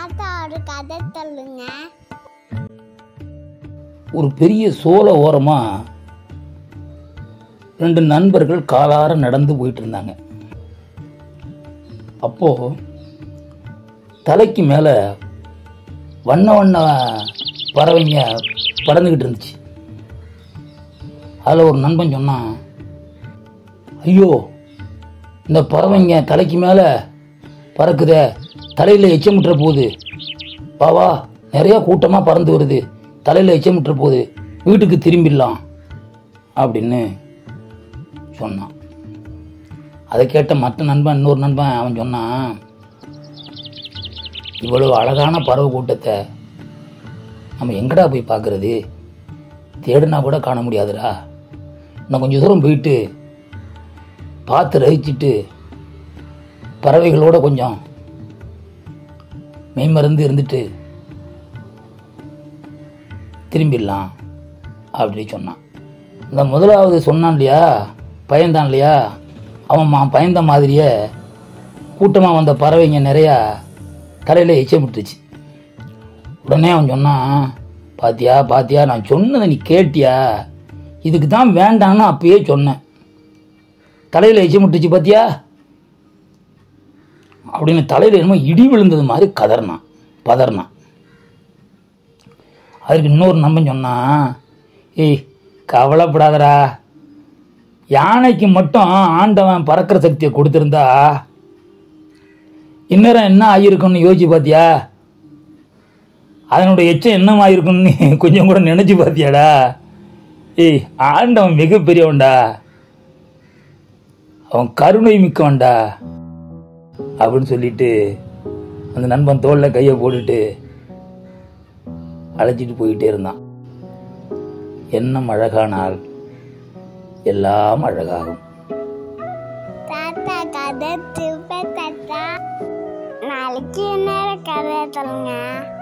தாத்தா ஒரு கதை சொல்லுங்க ஒரு பெரிய சோள ஓரமா ரெண்டு நண்பர்கள் காலார நடந்து போயிட்டு இருந்தாங்க அப்போ தலைக்கு மேல வண்ண வண்ண பறவைங்க பறந்துக்கிட்டு இருந்துச்சு அதில் ஒரு நண்பன் சொன்னான் ஐயோ இந்த பறவைங்க தலைக்கு மேலே பறக்குதே தலையில் எச்சமிட்டுற போகுது வா வா நிறைய கூட்டமாக பறந்து வருது தலையில் எச்சமிட்டுற போகுது வீட்டுக்கு திரும்பிடலாம் அப்படின்னு சொன்னான் அதை கேட்ட மற்ற நண்பன் இன்னொரு நண்பன் அவன் சொன்னான் இவ்வளவு அழகான பறவை கூட்டத்தை நம்ம எங்கடா போய் பார்க்கறது தேடுனா கூட காண முடியாதுடா இன்னும் கொஞ்சம் தூரம் போயிட்டு பார்த்து ரசிச்சுட்டு பறவைகளோட கொஞ்சம் மெய்மறந்து இருந்துட்டு திரும்பிடலாம் அப்படி சொன்னான் இந்த முதலாவது சொன்னான் இல்லையா பயந்தான் இல்லையா அவன் மா பயந்த மாதிரியே கூட்டமாக வந்த பறவைங்க நிறையா தலையில் எச்சமிட்டுச்சு உடனே அவன் சொன்னான் பாத்தியா பாத்தியா நான் சொன்னதை நீ கேட்டியா இதுக்கு தான் வேண்டான்னு அப்பயே சொன்னேன் தலையில் எச்சமிட்டுச்சு பாத்தியா அப்படின்னு தலையில் என்னமோ இடி விழுந்தது மாதிரி கதறினான் பதறினான் அதுக்கு இன்னொரு நம்பன் சொன்னான் ஏய் கவலைப்படாதடா யானைக்கு மட்டும் ஆண்டவன் பறக்கிற சக்தியை கொடுத்துருந்தா இந்நேரம் என்ன ஆகியிருக்கும்னு யோசிச்சு பார்த்தியா அதனுடைய எச்சம் என்னமாயிருக்கும்னு கொஞ்சம் கூட நினைச்சு பார்த்தியாடா ஏய் ஆண்டவன் மிகப்பெரியவன்டா அவன் கருணை மிக்கவன்டா அப்படின்னு சொல்லிட்டு அந்த நண்பன் தோல்ல கையை போட்டுட்டு அழைச்சிட்டு போயிட்டே இருந்தான் எண்ணம் அழகானால் எல்லாம் அழகாகும் தாத்தா கதை திருப்ப தாத்தா நாளைக்கு என்ன கதை சொல்லுங்க